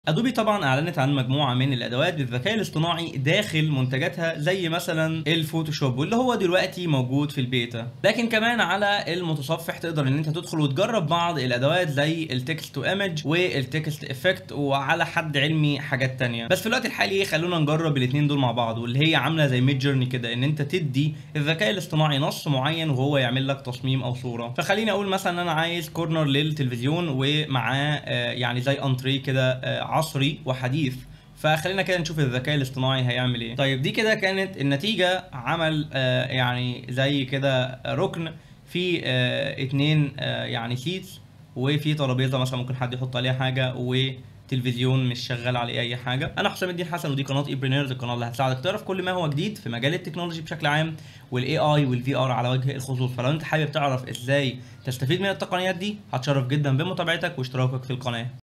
ادوبي طبعا اعلنت عن مجموعه من الادوات بالذكاء الاصطناعي داخل منتجاتها زي مثلا الفوتوشوب واللي هو دلوقتي موجود في البيتا لكن كمان على المتصفح تقدر ان انت تدخل وتجرب بعض الادوات زي التكست تو ايمج والتكست افكت وعلى حد علمي حاجات تانية بس في الوقت الحالي خلونا نجرب الاثنين دول مع بعض واللي هي عامله زي ميد جيرني كده ان انت تدي الذكاء الاصطناعي نص معين وهو يعمل لك تصميم او صوره فخليني اقول مثلا ان انا عايز كورنر للتلفزيون ومعاه آه، يعني زي انتري كده آه، عصري وحديث فخلينا كده نشوف الذكاء الاصطناعي هيعمل ايه طيب دي كده كانت النتيجه عمل آه، يعني زي كده ركن في آه، اتنين آه، يعني سيتس وفي ترابيزه مثلا ممكن حد يحط عليها حاجه وتلفزيون مش شغال عليه اي حاجه انا حسام الدين حسن ودي قناه ايبرينيرز القناه اللي هتساعدك تعرف كل ما هو جديد في مجال التكنولوجي بشكل عام والاي اي والفي ار على وجه الخصوص فلو انت حابب تعرف ازاي تستفيد من التقنيات دي هتشرف جدا بمتابعتك واشتراكك في القناه